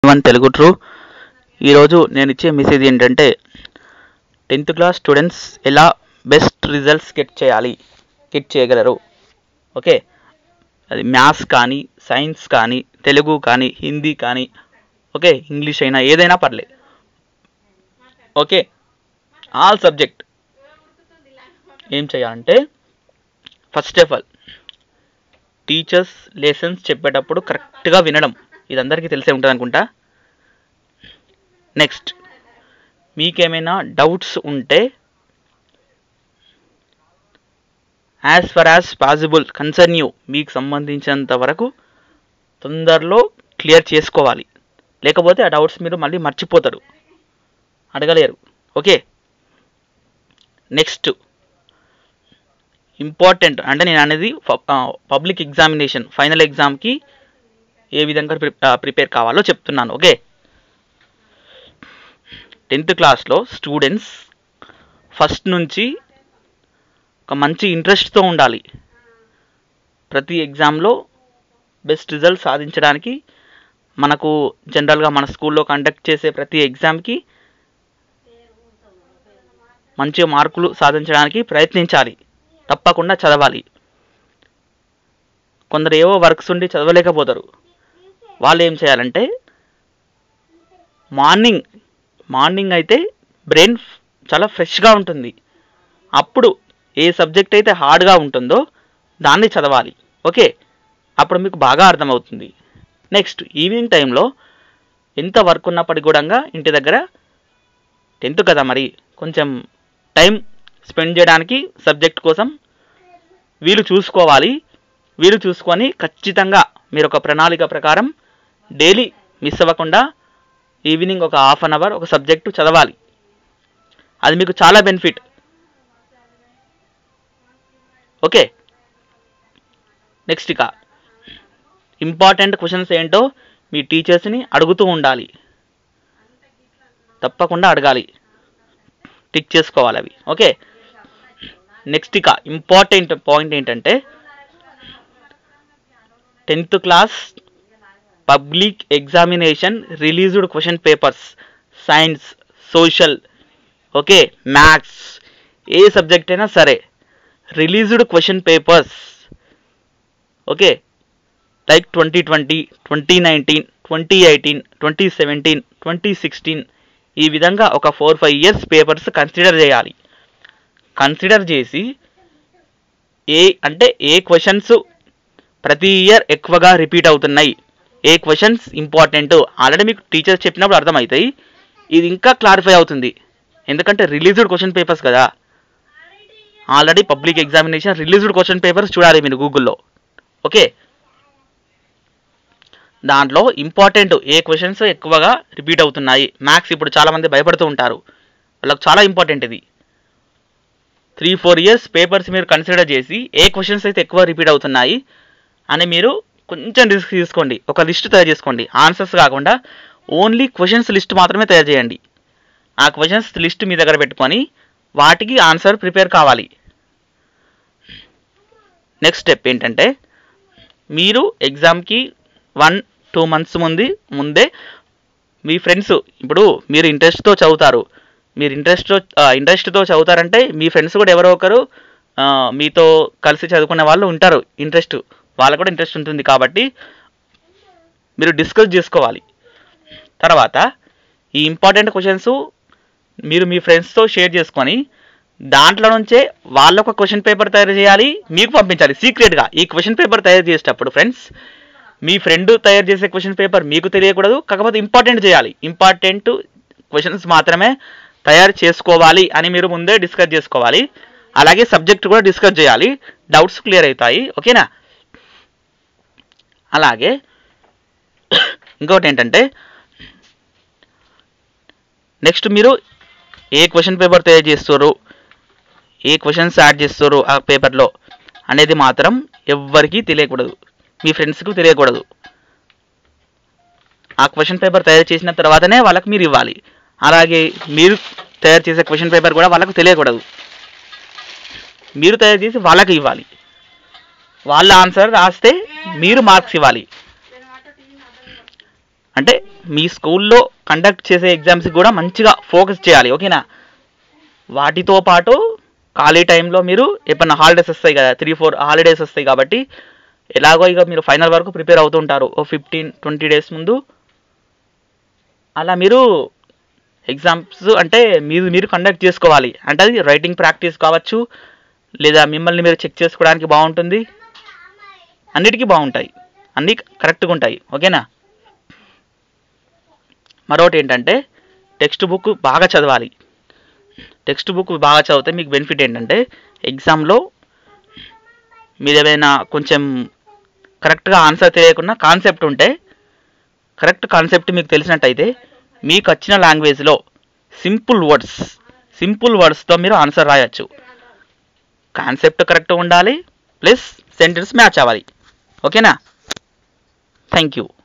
one Telugu true ఈరోజు నేను ఇచ్చే మెసేజ్ ఏంటంటే టెన్త్ క్లాస్ స్టూడెంట్స్ ఎలా బెస్ట్ రిజల్ట్స్ గెట్ చేయాలి గెట్ చేయగలరు ఓకే అది మ్యాథ్స్ కానీ సైన్స్ కానీ తెలుగు కానీ హిందీ కానీ ఓకే ఇంగ్లీష్ అయినా ఏదైనా పర్లేదు ఓకే ఆల్ సబ్జెక్ట్ ఏం చేయాలంటే first of all teachers lessons చెప్పేటప్పుడు కరెక్ట్గా వినడం ఇది అందరికీ తెలిసే ఉంటుంది అనుకుంటా నెక్స్ట్ మీకేమైనా డౌట్స్ ఉంటే as far as possible concern you మీకు సంబంధించినంత వరకు తొందరలో క్లియర్ చేసుకోవాలి లేకపోతే ఆ డౌట్స్ మీరు మళ్ళీ మర్చిపోతారు అడగలేరు ఓకే నెక్స్ట్ ఇంపార్టెంట్ అంటే నేను అనేది పబ్లిక్ ఎగ్జామినేషన్ ఫైనల్ ఎగ్జామ్కి ఏ విధంగా ప్రిపేర్ కావాలో చెప్తున్నాను ఓకే టెన్త్ క్లాస్లో స్టూడెంట్స్ ఫస్ట్ నుంచి ఒక మంచి ఇంట్రెస్ట్తో ఉండాలి ప్రతి ఎగ్జామ్లో బెస్ట్ రిజల్ట్ సాధించడానికి మనకు జనరల్గా మన స్కూల్లో కండక్ట్ చేసే ప్రతి ఎగ్జామ్కి మంచి మార్కులు సాధించడానికి ప్రయత్నించాలి తప్పకుండా చదవాలి కొందరు ఏవో వర్క్స్ ఉండి చదవలేకపోతారు వాళ్ళు ఏం చేయాలంటే మార్నింగ్ మార్నింగ్ అయితే బ్రెయిన్ చాలా ఫ్రెష్గా ఉంటుంది అప్పుడు ఏ సబ్జెక్ట్ అయితే హార్డ్గా ఉంటుందో దాన్ని చదవాలి ఓకే అప్పుడు మీకు బాగా అర్థమవుతుంది నెక్స్ట్ ఈవినింగ్ టైంలో ఎంత వర్క్ ఉన్నప్పటికీ కూడా ఇంటి దగ్గర టెన్త్ కదా మరి కొంచెం టైం స్పెండ్ చేయడానికి సబ్జెక్ట్ కోసం వీలు చూసుకోవాలి వీలు చూసుకొని ఖచ్చితంగా మీరు ఒక ప్రణాళిక ప్రకారం డైలీ మిస్ అవ్వకుండా ఈవినింగ్ ఒక హాఫ్ అన్ అవర్ ఒక సబ్జెక్టు చదవాలి అది మీకు చాలా బెనిఫిట్ ఓకే నెక్స్ట్ ఇక ఇంపార్టెంట్ క్వశ్చన్స్ ఏంటో మీ టీచర్స్ని అడుగుతూ ఉండాలి తప్పకుండా అడగాలి టిక్ చేసుకోవాలి అవి ఓకే నెక్స్ట్ ఇక ఇంపార్టెంట్ పాయింట్ ఏంటంటే tenth class public examination released question papers science social okay maths ఏ సబ్జెక్ట్ అయినా సరే released question papers okay like twenty twenty twenty nineteen twenty eighteen twenty seventeen twenty sixteen ఈ విధంగా ఒక four five years papers consider చేయాలి consider చేసి ఏ అంటే ఏ క్వశ్చన్స్ ప్రతి ఇయర్ ఎక్కువగా రిపీట్ అవుతున్నాయి ఏ క్వశ్చన్స్ ఇంపార్టెంట్ ఆల్రెడీ మీకు టీచర్స్ చెప్పినప్పుడు అర్థమవుతాయి ఇది ఇంకా క్లారిఫై అవుతుంది ఎందుకంటే రిలీజ్డ్ క్వశ్చన్ పేపర్స్ కదా already public examination released question papers చూడాలి మీరు గూగుల్లో ఓకే దాంట్లో ఇంపార్టెంట్ ఏ క్వశ్చన్స్ ఎక్కువగా రిపీట్ అవుతున్నాయి మ్యాథ్స్ ఇప్పుడు చాలామంది భయపడుతూ ఉంటారు వాళ్ళకి చాలా ఇంపార్టెంట్ ఇది త్రీ ఫోర్ ఇయర్స్ పేపర్స్ మీరు కన్సిడర్ చేసి ఏ క్వశ్చన్స్ అయితే ఎక్కువ రిపీట్ అవుతున్నాయి అని మీరు కొంచెం రిస్క్ తీసుకోండి ఒక లిస్ట్ తయారు చేసుకోండి ఆన్సర్స్ కాకుండా ఓన్లీ క్వశ్చన్స్ లిస్ట్ మాత్రమే తయారు చేయండి ఆ క్వశ్చన్స్ లిస్ట్ మీ దగ్గర పెట్టుకొని వాటికి ఆన్సర్ ప్రిపేర్ కావాలి నెక్స్ట్ స్టెప్ ఏంటంటే మీరు ఎగ్జామ్కి వన్ టూ మంత్స్ ముందు ముందే మీ ఫ్రెండ్స్ ఇప్పుడు మీరు ఇంట్రెస్ట్తో చదువుతారు మీరు ఇంట్రెస్ట్తో ఇంట్రెస్ట్తో చదువుతారంటే మీ ఫ్రెండ్స్ కూడా ఎవరో ఒకరు మీతో కలిసి చదువుకునే వాళ్ళు ఉంటారు ఇంట్రెస్ట్ వాళ్ళకు కూడా ఇంట్రెస్ట్ ఉంటుంది కాబట్టి మీరు డిస్కస్ చేసుకోవాలి తర్వాత ఈ ఇంపార్టెంట్ క్వశ్చన్స్ మీరు మీ ఫ్రెండ్స్తో షేర్ చేసుకొని దాంట్లో నుంచే వాళ్ళ ఒక క్వశ్చన్ పేపర్ తయారు చేయాలి మీకు పంపించాలి సీక్రెట్గా ఈ క్వశ్చన్ పేపర్ తయారు చేసేటప్పుడు ఫ్రెండ్స్ మీ ఫ్రెండ్ తయారు చేసే క్వశ్చన్ పేపర్ మీకు తెలియకూడదు కాకపోతే ఇంపార్టెంట్ చేయాలి ఇంపార్టెంట్ క్వశ్చన్స్ మాత్రమే తయారు చేసుకోవాలి అని మీరు ముందే డిస్కస్ చేసుకోవాలి అలాగే సబ్జెక్ట్ కూడా డిస్కస్ చేయాలి డౌట్స్ క్లియర్ అవుతాయి ఓకేనా అలాగే ఇంకొకటి ఏంటంటే నెక్స్ట్ మీరు ఏ క్వశ్చన్ పేపర్ తయారు చేస్తారు ఏ క్వశ్చన్స్ యాడ్ చేస్తారు ఆ పేపర్లో అనేది మాత్రం ఎవ్వరికీ తెలియకూడదు మీ ఫ్రెండ్స్కి తెలియకూడదు ఆ క్వశ్చన్ పేపర్ తయారు చేసిన తర్వాతనే వాళ్ళకి మీరు ఇవ్వాలి అలాగే మీరు తయారు చేసే క్వశ్చన్ పేపర్ కూడా వాళ్ళకు తెలియకూడదు మీరు తయారు చేసి వాళ్ళకి ఇవ్వాలి వాళ్ళ ఆన్సర్ రాస్తే మీరు మార్క్స్ ఇవ్వాలి అంటే మీ స్కూల్లో కండక్ట్ చేసే ఎగ్జామ్స్కి కూడా మంచిగా ఫోకస్ చేయాలి ఓకేనా వాటితో పాటు ఖాళీ టైంలో మీరు ఎప్పుడన్నా హాలిడేస్ వస్తాయి కదా త్రీ ఫోర్ హాలిడేస్ వస్తాయి కాబట్టి ఎలాగో ఇక మీరు ఫైనల్ వరకు ప్రిపేర్ అవుతుంటారు ఓ ఫిఫ్టీన్ ట్వంటీ డేస్ ముందు అలా మీరు ఎగ్జామ్స్ అంటే మీరు మీరు కండక్ట్ చేసుకోవాలి అంటే అది రైటింగ్ ప్రాక్టీస్ కావచ్చు లేదా మిమ్మల్ని మీరు చెక్ చేసుకోవడానికి బాగుంటుంది అన్నిటికీ బాగుంటాయి అన్నీ కరెక్ట్గా ఉంటాయి ఓకేనా మరొకటి ఏంటంటే టెక్స్ట్ బుక్ బాగా చదవాలి టెక్స్ట్ బుక్ బాగా చదివితే మీకు బెనిఫిట్ ఏంటంటే ఎగ్జామ్లో మీరు ఏదైనా కొంచెం కరెక్ట్గా ఆన్సర్ తెలియకుండా కాన్సెప్ట్ ఉంటే కరెక్ట్ కాన్సెప్ట్ మీకు తెలిసినట్టయితే మీకు వచ్చిన లాంగ్వేజ్లో సింపుల్ వర్డ్స్ సింపుల్ వర్డ్స్తో మీరు ఆన్సర్ రాయొచ్చు కాన్సెప్ట్ కరెక్ట్గా ఉండాలి ప్లస్ సెంటెన్స్ మ్యాచ్ అవ్వాలి ఓకేనా థ్యాంక్ యూ